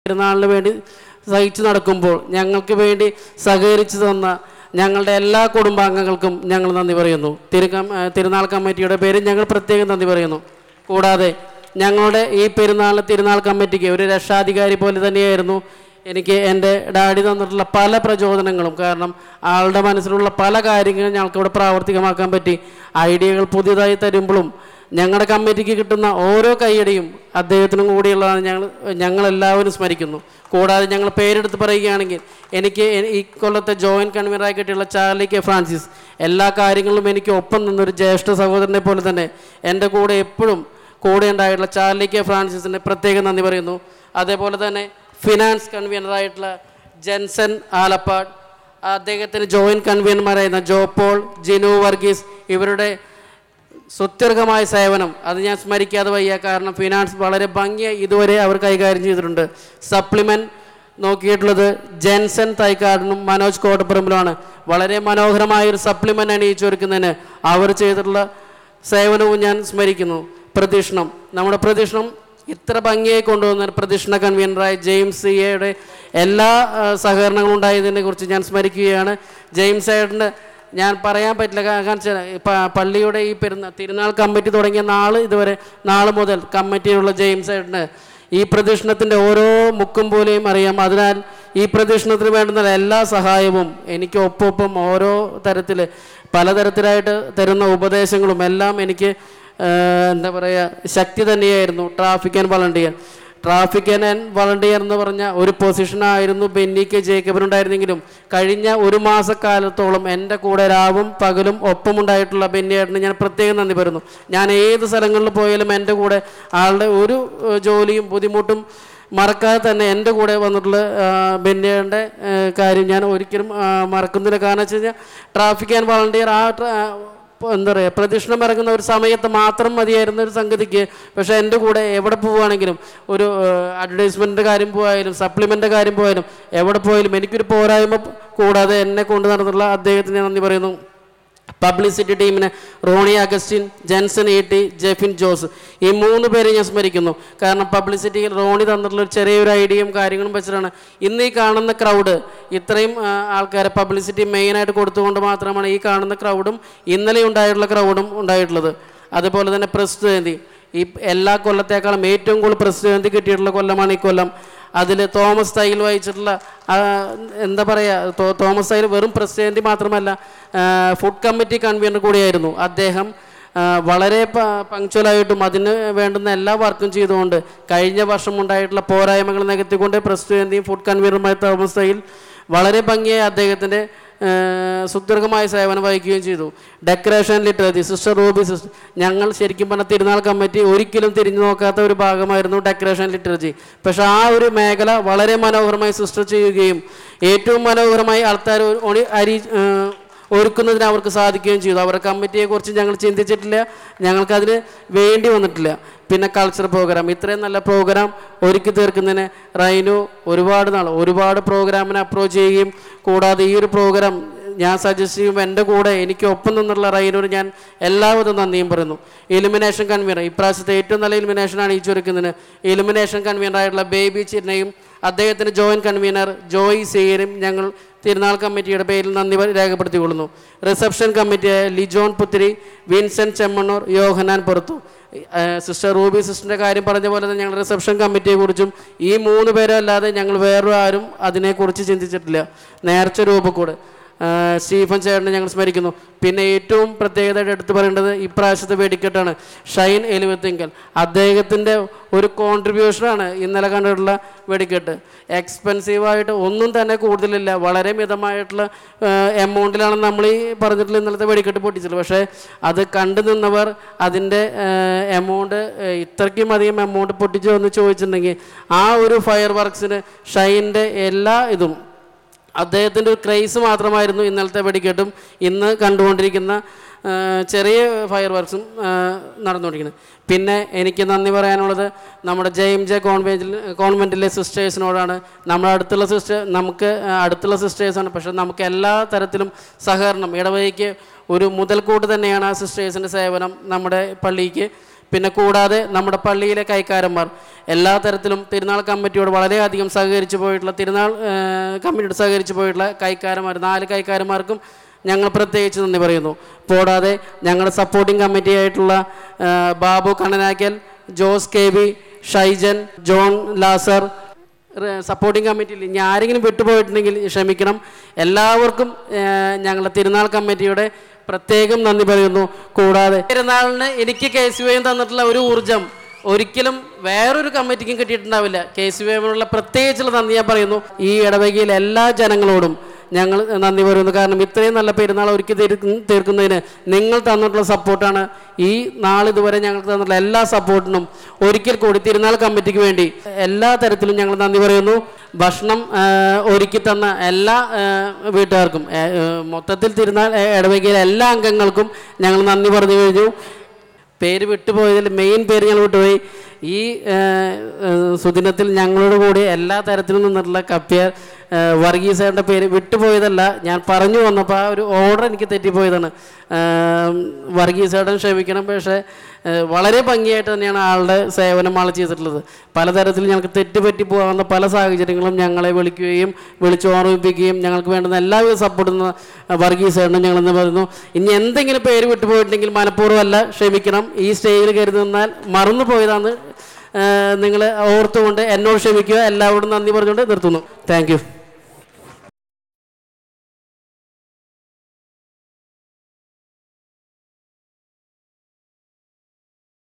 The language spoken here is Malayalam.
പെരുന്നാളിന് വേണ്ടി സഹിച്ചു നടക്കുമ്പോൾ ഞങ്ങൾക്ക് വേണ്ടി സഹകരിച്ചു തന്ന ഞങ്ങളുടെ എല്ലാ കുടുംബാംഗങ്ങൾക്കും ഞങ്ങൾ നന്ദി പറയുന്നു തിരുക്കം ആ, തിരുനാൾ കമ്മിറ്റിയുടെ പേരിൽ ഞങ്ങൾ പ്രത്യേകം നന്ദി പറയുന്നു കൂടാതെ ഞങ്ങളുടെ ഈ പെരുന്നാൾ തിരുനാൾ കമ്മിറ്റിക്ക് ഒരു രക്ഷാധികാരി പോലെ തന്നെയായിരുന്നു എനിക്ക് എൻ്റെ ഡാഡി തന്നിട്ടുള്ള പല പ്രചോദനങ്ങളും കാരണം ആളുടെ മനസ്സിലുള്ള പല കാര്യങ്ങളും ഞങ്ങൾക്കിവിടെ പ്രാവർത്തികമാക്കാൻ പറ്റി ഐഡിയകൾ പുതിയതായി തരുമ്പോഴും ഞങ്ങളുടെ കമ്മിറ്റിക്ക് കിട്ടുന്ന ഓരോ കൈയടിയും അദ്ദേഹത്തിനും കൂടിയുള്ളതാണ് ഞങ്ങൾ ഞങ്ങളെല്ലാവരും സ്മരിക്കുന്നു കൂടാതെ ഞങ്ങൾ പേരെടുത്ത് പറയുകയാണെങ്കിൽ എനിക്ക് എ- ഈ കൊല്ലത്തെ ജോയിൻറ്റ് കൺവീനറായി കിട്ടിയുള്ള ചാർലി കെ ഫ്രാൻസിസ് എല്ലാ കാര്യങ്ങളിലും എനിക്ക് ഒപ്പം നിന്നൊരു ജ്യേഷ്ഠ സഹോദരനെ പോലെ തന്നെ എൻ്റെ കൂടെ എപ്പോഴും കൂടെ ഉണ്ടായിട്ടുള്ള ചാർലി കെ ഫ്രാൻസിസിന് പ്രത്യേകം നന്ദി പറയുന്നു അതേപോലെ തന്നെ ഫിനാൻസ് കൺവീനറായിട്ടുള്ള ജെൻസൺ ആലപ്പാട് അദ്ദേഹത്തിന് ജോയിൻറ്റ് കൺവീനർമാരായിരുന്ന ജോപോൾ ജിനു വർഗീസ് ഇവരുടെ സുത്യർഹമായ സേവനം അത് ഞാൻ സ്മരിക്കാതെ വയ്യ കാരണം ഫിനാൻസ് വളരെ ഭംഗിയായി ഇതുവരെ അവർ കൈകാര്യം ചെയ്തിട്ടുണ്ട് സപ്ലിമെൻറ്റ് നോക്കിയിട്ടുള്ളത് ജെൻസൺ തൈക്കാടിനും മനോജ് കോട്ടപ്പുറമ്പിലുമാണ് വളരെ മനോഹരമായ ഒരു സപ്ലിമെൻ്റ് അണിയിച്ചൊരുക്കുന്നതിന് അവർ ചെയ്തിട്ടുള്ള സേവനവും ഞാൻ സ്മരിക്കുന്നു പ്രദക്ഷിണം നമ്മുടെ പ്രദക്ഷിണം ഇത്ര ഭംഗിയായി കൊണ്ടുവന്ന പ്രദക്ഷിണ കൺവീനറായ ജെയിംസ് സി എയുടെ എല്ലാ ആ, സഹകരണങ്ങളും ഉണ്ടായതിനെ കുറിച്ച് ഞാൻ സ്മരിക്കുകയാണ് ജെയിംസ് ഏട്ടൻ്റെ ഞാൻ പറയാൻ പറ്റില്ല കാ- കാരണം വെച്ചാൽ പ- പള്ളിയുടെ ഈ പെരുന്നാൾ തിരുനാൾ കമ്മിറ്റി തുടങ്ങിയ നാൾ ഇതുവരെ നാൾ മുതൽ കമ്മിറ്റിയിലുള്ള ജെയിംസ് ഏട്ടന് ഈ പ്രദക്ഷിണത്തിൻ്റെ ഓരോ മുക്കും പോലെയും അറിയാം അതിനാൽ ഈ പ്രദക്ഷിണത്തിന് വേണ്ടുന്ന എല്ലാ സഹായവും എനിക്ക് ഒപ്പൊപ്പം ഓരോ തരത്തിൽ പലതരത്തിലായിട്ട് തരുന്ന ഉപദേശങ്ങളും എല്ലാം എനിക്ക് ആ, എന്താ പറയുക ശക്തി തന്നെയായിരുന്നു traffic and volunteer traffic and volunteer എന്ന് പറഞ്ഞ ഒരു പൊസിഷനായിരുന്നു ബെന്നി കെ ജേക്കബിനുണ്ടായിരുന്നെങ്കിലും കഴിഞ്ഞ ഒരു മാസക്കാലത്തോളം എൻ്റെ കൂടെ രാവും പകലും ഒപ്പമുണ്ടായിട്ടുള്ള ബെന്നിയേട്ടന് ഞാൻ പ്രത്യേകം നന്ദി പറയുന്നു ഞാൻ ഏത് സ്ഥലങ്ങളിൽ പോയാലും എൻ്റെ കൂടെ ആളുടെ ഒരു ഏഹ്, ജോലിയും ബുദ്ധിമുട്ടും മറക്കാതെ തന്നെ എൻ്റെ കൂടെ വന്നിട്ടുള്ള ബെന്നിയുടെ കാര്യം ഞാൻ ഒരിക്കലും ആ, മറക്കുന്നില്ല കാരണം വെച്ച് കഴിഞ്ഞാൽ ട്രാഫിക് ആൻഡ് വളണ്ടിയർ ആ ട്ര- ആ, ഇപ്പൊ എന്താ പറയുക പ്രദക്ഷിണം ഇറങ്ങുന്ന ഒരു സമയത്ത് മാത്രം മതിയായിരുന്ന ഒരു സംഗതിക്ക് പക്ഷേ എൻ്റെ കൂടെ എവിടെ പോവുകയാണെങ്കിലും ഒരു അഡ്വർടൈസ്മെൻറ്റിൻ്റെ കാര്യം പോയാലും സപ്ലിമെൻ്റ് കാര്യം പോയാലും എവിടെ പോയാലും എനിക്കൊരു പോരായ്മ കൂടാതെ എന്നെ കൊണ്ടു നടന്നുള്ള അദ്ദേഹത്തിന് ഞാൻ നന്ദി പറയുന്നു പബ്ലിസിറ്റി ടീമിന് Ronnie Augustine Jenson E T Jefin Jose ഈ മൂന്ന് പേരെ ഞാൻ സ്മരിക്കുന്നു കാരണം പബ്ലിസിറ്റിയിൽ റോണി തന്നിട്ടുള്ള ഒരു ചെറിയൊരു ഐഡിയയും കാര്യങ്ങളും വെച്ചിട്ടാണ് ഇന്ന് ഈ കാണുന്ന ക്രൗഡ് ഇത്രയും ആ, ആൾക്കാരെ പബ്ലിസിറ്റി മെയിനായിട്ട് കൊടുത്തുകൊണ്ട് മാത്രമാണ് ഈ കാണുന്ന ക്രൗഡും ഇന്നലെ ഉണ്ടായിട്ടുള്ള ക്രൗഡും ഉണ്ടായിട്ടുള്ളത് അതുപോലെ തന്നെ പ്രസ് ജയന്തി ഈ എല്ലാ കൊല്ലത്തേക്കാളും ഏറ്റവും കൂടുതൽ പ്രസ് ജയന്തി കിട്ടിയിട്ടുള്ള കൊല്ലമാണ് ഈ കൊല്ലം അതിൽ തോമസ് തൈൽ വഹിച്ചിട്ടുള്ള ആ, എന്താ പറയുക തോ- തോമസ് തൈൽ വെറും പ്രസിഡന്റ് മാത്രമല്ല ആ, ഫുഡ് കമ്മിറ്റി കൺവീനർ കൂടിയായിരുന്നു അദ്ദേഹം ആ, വളരെ പങ്ക്ച്വലായിട്ടും അതിന് വേണ്ടുന്ന എല്ലാ വർക്കും ചെയ്തുകൊണ്ട് കഴിഞ്ഞ വർഷം ഉണ്ടായിട്ടുള്ള പോരായ്മകൾ നികത്തിക്കൊണ്ട് പ്രസിഡന്റിയും ഫുഡ് കൺവീനറുമായ തോമസ് തൈൽ വളരെ ഭംഗിയായി അദ്ദേഹത്തിൻ്റെ സുദീർഘമായ സേവനം വഹിക്കുകയും ചെയ്തു decoration literature sister Ruby sister ഞങ്ങൾ ശരിക്കും പറഞ്ഞ തിരുനാൾ കമ്മിറ്റി ഒരിക്കലും തിരിഞ്ഞു നോക്കാത്ത ഒരു ഭാഗമായിരുന്നു ഡെക്കറേഷൻ ലിറ്ററേച്ചി പക്ഷെ ആ ഒരു മേഖല വളരെ മനോഹരമായി സിസ്റ്റർ ചെയ്യുകയും ഏറ്റവും മനോഹരമായി ആൾക്കാർ ഒണി അരി ആ, ഒരുക്കുന്നതിന് അവർക്ക് സാധിക്കുകയും ചെയ്തു അവരുടെ കമ്മിറ്റിയെക്കുറിച്ച് ഞങ്ങൾ ചിന്തിച്ചിട്ടില്ല ഞങ്ങൾക്കതിന് വേണ്ടി വന്നിട്ടില്ല പിന്നെ കൾച്ചർ പ്രോഗ്രാം ഇത്രയും നല്ല പ്രോഗ്രാം ഒരുക്കി തീർക്കുന്നതിന് റൈനു ഒരുപാട് നാൾ ഒരുപാട് പ്രോഗ്രാമിനെ അപ്രോച്ച് ചെയ്യുകയും കൂടാതെ ഈ ഒരു പ്രോഗ്രാം ഞാൻ സജസ്റ്റ് ചെയ്യുമ്പോൾ എൻ്റെ കൂടെ എനിക്ക് ഒപ്പം നിന്നുള്ള റൈനോട് ഞാൻ എല്ലാവിധ നന്ദിയും പറയുന്നു ഇലുമിനേഷൻ കൺവീനർ ഇപ്രാവശ്യത്തെ ഏറ്റവും നല്ല ഇലുമിനേഷനാണ് ഈ ചുരുക്കുന്നതിന് ഇലുമിനേഷൻ കൺവീനറായിട്ടുള്ള ബേബി ചിന്നയും അദ്ദേഹത്തിൻ്റെ ജോയിൻറ്റ് കൺവീനർ ജോയി സെയ്യനും ഞങ്ങൾ തിരുനാൾ കമ്മിറ്റിയുടെ പേരിൽ നന്ദി രേഖപ്പെടുത്തിക്കൊള്ളുന്നു റിസപ്ഷൻ കമ്മിറ്റിയായ Lijon Puthiri Vincent Chemmannur Yohannan Purathu sister Ruby സിസ്റ്ററിൻ്റെ കാര്യം പറഞ്ഞ പോലെ തന്നെ ഞങ്ങൾ റിസപ്ഷൻ കമ്മിറ്റിയെക്കുറിച്ചും ഈ മൂന്ന് പേരല്ലാതെ ഞങ്ങൾ വേറെ ആരും അതിനെക്കുറിച്ച് ചിന്തിച്ചിട്ടില്ല നേർച്ച രൂപക്കൂട് ആ, സ്റ്റീഫൻ ചേട്ടനെ ഞങ്ങൾ സ്മരിക്കുന്നു പിന്നെ ഏറ്റവും പ്രത്യേകതയായിട്ട് എടുത്തു പറയേണ്ടത് ഇപ്രാവശ്യത്തെ വെടിക്കെട്ടാണ് ഷൈൻ എലുവത്തിങ്കൽ അദ്ദേഹത്തിൻ്റെ ഒരു കോൺട്രിബ്യൂഷനാണ് ഇന്നലെ കണ്ടിട്ടുള്ള വെടിക്കെട്ട് എക്സ്പെൻസീവായിട്ട് ഒന്നും തന്നെ കൂടുതലില്ല വളരെ മിതമായിട്ടുള്ള എമൗണ്ടിലാണ് നമ്മൾ ഈ പറഞ്ഞിട്ടുള്ള ഇന്നലത്തെ വെടിക്കെട്ട് പൊട്ടിച്ചത് പക്ഷേ അത് കണ്ടു നിന്നവർ അതിൻ്റെ എമൗണ്ട് ഇത്രയ്ക്കും അധികം എമൗണ്ട് പൊട്ടിച്ചു എന്ന് ചോദിച്ചിട്ടുണ്ടെങ്കിൽ ആ ഒരു ഫയർ വർക്ക്സിന് ഷൈൻ്റെ എല്ലാ ഇതും അദ്ദേഹത്തിൻ്റെ ഒരു ക്രൈസ് മാത്രമായിരുന്നു ഇന്നലത്തെ വെടിക്കെട്ടും ഇന്ന് കണ്ടുകൊണ്ടിരിക്കുന്ന ആ, ചെറിയ ഫയർ വർക്ക്സും നടന്നുകൊണ്ടിരിക്കുന്നത് പിന്നെ എനിക്ക് നന്ദി പറയാനുള്ളത് നമ്മുടെ ജെ എം ജെ കോൺവെൻറ്റിൽ കോൺവെൻറ്റിലെ സിസ്റ്റേഴ്സിനോടാണ് നമ്മുടെ അടുത്തുള്ള സിസ്റ്റർ നമുക്ക് ആ, അടുത്തുള്ള സിസ്റ്റേഴ്സാണ് പക്ഷേ നമുക്ക് എല്ലാ തരത്തിലും സഹകരണം ഇടവഴിക്ക് ഒരു മുതൽക്കൂട്ട് തന്നെയാണ് ആ സിസ്റ്റേഴ്സിൻ്റെ സേവനം നമ്മുടെ പള്ളിക്ക് പിന്നെ കൂടാതെ നമ്മുടെ പള്ളിയിലെ കൈക്കാരന്മാർ എല്ലാ തരത്തിലും തിരുനാൾ കമ്മിറ്റിയോട് വളരെയധികം സഹകരിച്ചു പോയിട്ടുള്ള തിരുനാൾ ഏഹ്, കമ്മിറ്റിയോട് സഹകരിച്ചു പോയിട്ടുള്ള കൈക്കാരന്മാർ നാല് കൈക്കാരന്മാർക്കും ഞങ്ങൾ പ്രത്യേകിച്ച് നന്ദി പറയുന്നു കൂടാതെ ഞങ്ങളുടെ സപ്പോർട്ടിംഗ് കമ്മിറ്റി ആയിട്ടുള്ള ഏഹ്, Babu Kannanakkal Jose K B Shaijan John Lazar റെ- സപ്പോർട്ടിംഗ് കമ്മിറ്റിയിൽ ഇനി ആരെങ്കിലും വിട്ടുപോയിട്ടുണ്ടെങ്കിൽ ക്ഷമിക്കണം എല്ലാവർക്കും ഏഹ്, ഞങ്ങളുടെ തിരുനാൾ കമ്മിറ്റിയുടെ പ്രത്യേകം നന്ദി പറയുന്നു കൂടാതെ തിരുനാളിന് എനിക്ക് കെ സി വൈയും തന്നിട്ടുള്ള ഒരു ഊർജം ഒരിക്കലും വേറൊരു കമ്മിറ്റിക്കും കിട്ടിയിട്ടുണ്ടാവില്ല കെ സി വൈമിനുള്ള പ്രത്യേകിച്ചുള്ള നന്ദി ഞാൻ പറയുന്നു ഈ ഇടവകയിലെ എല്ലാ ജനങ്ങളോടും ഞങ്ങൾ നന്ദി പറയുന്നു കാരണം ഇത്രയും നല്ല പെരുന്നാൾ ഒരുക്കി തീർക്കും തീർക്കുന്നതിന് നിങ്ങൾ തന്നിട്ടുള്ള സപ്പോർട്ടാണ് ഈ നാളിതുവരെ ഞങ്ങൾക്ക് തന്നിട്ടുള്ള എല്ലാ സപ്പോർട്ടിനും ഒരിക്കൽ കൂടി തിരുനാൾ കമ്മിറ്റിക്ക് വേണ്ടി എല്ലാ തരത്തിലും ഞങ്ങൾ നന്ദി പറയുന്നു ഭക്ഷണം ആ, ഒരുക്കി തന്ന എല്ലാ ആ, വീട്ടുകാർക്കും ഏ, ഏ, മൊത്തത്തിൽ തിരുനാൾ ഏ, ഇടവകയിലെ എല്ലാ അംഗങ്ങൾക്കും ഞങ്ങൾ നന്ദി പറഞ്ഞു കഴിഞ്ഞു പേര് വിട്ടുപോയതിൽ മെയിൻ പേര് ഞങ്ങൾ വിട്ടുപോയി ഈ ആ, ആ, സുദിനത്തിൽ ഞങ്ങളോട് കൂടി എല്ലാ തരത്തിലും നിന്നിട്ടുള്ള കപ്പ്യാർ ആ, വർഗീസേട്ടൻ്റെ പേര് വിട്ടുപോയതല്ല ഞാൻ പറഞ്ഞു വന്നപ്പോൾ ആ ഒരു ഓർഡർ എനിക്ക് തെറ്റിപ്പോയതാണ് ആ, വർഗീസേട്ടൻ ക്ഷമിക്കണം പക്ഷേ ആ, വളരെ ഭംഗിയായിട്ട് തന്നെയാണ് ആളുടെ സേവനം ആൾ ചെയ്തിട്ടുള്ളത് പലതരത്തിൽ ഞങ്ങൾക്ക് തെറ്റുപറ്റി പോകാവുന്ന പല സാഹചര്യങ്ങളും ഞങ്ങളെ വിളിക്കുകയും വിളിച്ച് ഓർമ്മിപ്പിക്കുകയും ഞങ്ങൾക്ക് വേണ്ടുന്ന എല്ലാവിധ സപ്പോർട്ടും വർഗീസേട്ടനും ഞങ്ങളെന്ന് പറയുന്നു ഇനി എന്തെങ്കിലും പേര് വിട്ടുപോയിട്ടുണ്ടെങ്കിൽ മനഃപൂർവ്വമല്ല ക്ഷമിക്കണം ഈ സ്റ്റേജിൽ കരുതി നിന്നാൽ മറന്നു പോയതാണ് നിങ്ങൾ ഓർത്തുകൊണ്ട് എന്നോട് ക്ഷമിക്കുക എല്ലാവരോടും നന്ദി പറഞ്ഞുകൊണ്ട് നിർത്തുന്നു താങ്ക്